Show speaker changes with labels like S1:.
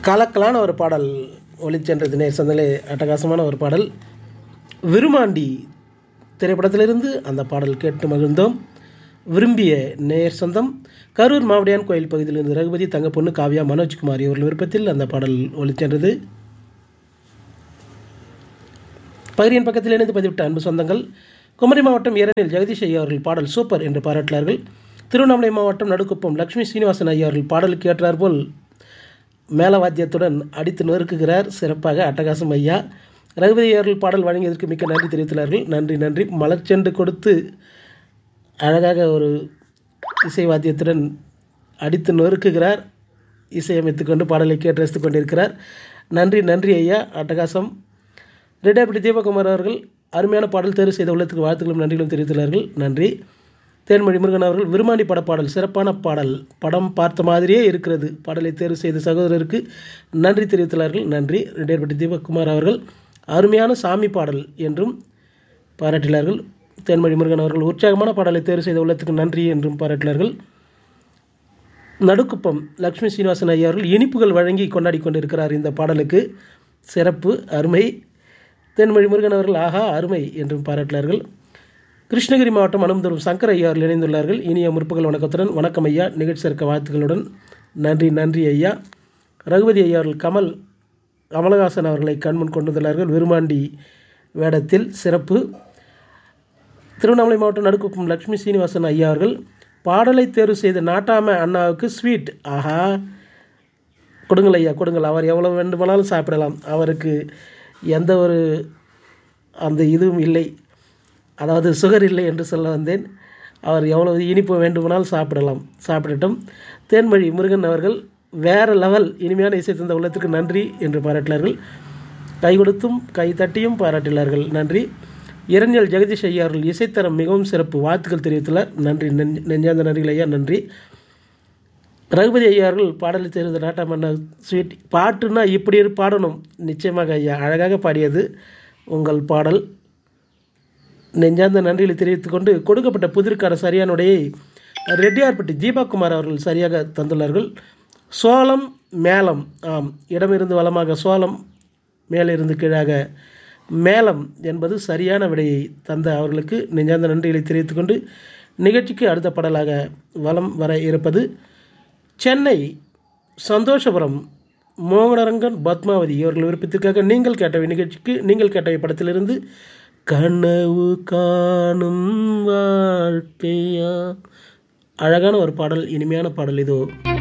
S1: கலக்கலான ஒரு பாடல் ஒளிச்சென்றது நேர் சந்தலே அட்டகாசமான ஒரு பாடல் விருமாண்டி திரைப்படத்திலிருந்து அந்த பாடல் கேட்டு மகிழ்ந்தோம் விரும்பிய நேர் சொந்தம் கரூர் மாவடியான் கோயில் பகுதியிலிருந்து ரகுபதி தங்கப்பொண்ணு காவ்யா மனோஜ்குமார் இவர்கள் விருப்பத்தில் அந்த பாடல் ஒளிச்சென்றது பகிரியின் பக்கத்தில் இணைந்து பதிவிட்ட அன்பு சொந்தங்கள் குமரி மாவட்டம் ஏரனில் ஜெகதீஷ் ஐயா அவர்கள் பாடல் சூப்பர் என்று பாராட்டினார்கள் திருவண்ணாமலை மாவட்டம் நடுக்குப்பம் லட்சுமி சீனிவாசன் ஐயா அவர்கள் பாடலுக்கு ஏற்றாற்போல் மேலவாத்தியத்துடன் அடித்து நொறுக்குகிறார் சிறப்பாக அட்டகாசம் ஐயா ரகுபதி அவர்கள் பாடல் வழங்கியதற்கு மிக்க நன்றி தெரிவித்துள்ளார்கள் நன்றி நன்றி மலர்ச்செண்டு கொடுத்து அழகாக ஒரு இசை வாத்தியத்துடன் அடித்து நொறுக்குகிறார் இசையமைத்து கொண்டு பாடலை கேட்டு ரசித்துக் கொண்டிருக்கிறார் நன்றி நன்றி ஐயா அட்டகாசம் ரெட்டாப்பட்டி தீபகுமார் அவர்கள் அருமையான பாடல் தேர்வு செய்த உள்ளத்துக்கு வாழ்த்துக்களும் நன்றிகளும் தெரிவித்துள்ளார்கள் நன்றி தேன்மொழி முருகன் அவர்கள் விருமாண்டி பட பாடல் சிறப்பான பாடல் படம் பார்த்த மாதிரியே இருக்கிறது பாடலை தேர்வு செய்த சகோதரருக்கு நன்றி தெரிவித்துள்ளார்கள் நன்றி ரெட்டியார்பட்டி தீபக்குமார் அவர்கள் அருமையான சாமி பாடல் என்றும் பாராட்டினார்கள் தேன்மொழி முருகன் அவர்கள் உற்சாகமான பாடலை தேர்வு செய்த உள்ளத்துக்கு நன்றி என்றும் பாராட்டினார்கள் நடுக்குப்பம் லக்ஷ்மி சீனிவாசன் ஐயா அவர்கள் இனிப்புகள் வழங்கி கொண்டாடி கொண்டிருக்கிறார் இந்த பாடலுக்கு சிறப்பு அருமை தென்மொழி முருகன் அவர்கள் ஆஹா அருமை என்றும் பாராட்டினார்கள் கிருஷ்ணகிரி மாவட்டம் அனுமந்தூர் சங்கர் ஐயா அவர்கள் இணைந்துள்ளார்கள் இனிய முற்பகல் வணக்கத்துடன் வணக்கம் ஐயா நிகழ்ச்சி இருக்க வாழ்த்துக்களுடன் நன்றி நன்றி ஐயா ரகுபதி ஐயா அவர்கள் கமல் கமலஹாசன் அவர்களை கண்முன் கொண்டு வந்துள்ளார்கள் விருமாண்டி வேடத்தில் சிறப்பு திருவண்ணாமலை மாவட்டம் நடுக்குப்பம் லட்சுமி சீனிவாசன் ஐயா அவர்கள் பாடலை தேர்வு செய்த நாட்டாம அண்ணாவுக்கு ஸ்வீட் ஆஹா கொடுங்கள் ஐயா கொடுங்கள் அவர் எவ்வளோ வேண்டுமானாலும் சாப்பிடலாம் அவருக்கு எந்த ஒரு அந்த இதுவும் இல்லை அதாவது சுகர் இல்லை என்று சொல்ல வந்தேன் அவர் எவ்வளவு இனிப்பு வேண்டுமானாலும் சாப்பிடலாம் சாப்பிடட்டும் தேன்மொழி முருகன் அவர்கள் வேறு லெவல் இனிமையான இசை தந்த உள்ளத்துக்கு நன்றி என்று பாராட்டினார்கள் கை கொடுத்தும் கை தட்டியும் பாராட்டினார்கள் நன்றி இரஞ்சல் ஜெகதீஷ் ஐயா அவர்கள் இசைத்தரம் மிகவும் சிறப்பு வாழ்த்துக்கள் தெரிவித்துள்ளார் நன்றி நெஞ் நெஞ்சார்ந்த நன்றிகள் ஐயா நன்றி ரகுபதி ஐயா அவர்கள் பாடலை தெரிந்த நாட்டாமன்ன ஸ்வீட் பாட்டுன்னா இப்படி இரு பாடணும் நிச்சயமாக ஐயா அழகாக பாடியது உங்கள் பாடல் நெஞ்சார்ந்த நன்றிகளை தெரிவித்துக்கொண்டு கொடுக்கப்பட்ட புதிருக்கான சரியான உடையை ரெட்டியார்பட்டி தீபாகுமார் அவர்கள் சரியாக தந்துள்ளார்கள் சோளம் மேளம் ஆம் இடமிருந்து வளமாக சோளம் மேலிருந்து கீழாக மேளம் என்பது சரியான விடையை தந்த அவர்களுக்கு நெஞ்சார்ந்த நன்றிகளை தெரிவித்துக்கொண்டு நிகழ்ச்சிக்கு அடுத்த பாடலாக வலம் வர இருப்பது சென்னை சந்தோஷபுரம் மோகனரங்கன் பத்மாவதி இவர்கள் விருப்பத்திற்காக நீங்கள் கேட்டவை நிகழ்ச்சிக்கு நீங்கள் கேட்டவை படத்திலிருந்து கனவு காணும் வாழ்க்கையா அழகான ஒரு பாடல் இனிமையான பாடல் இதோ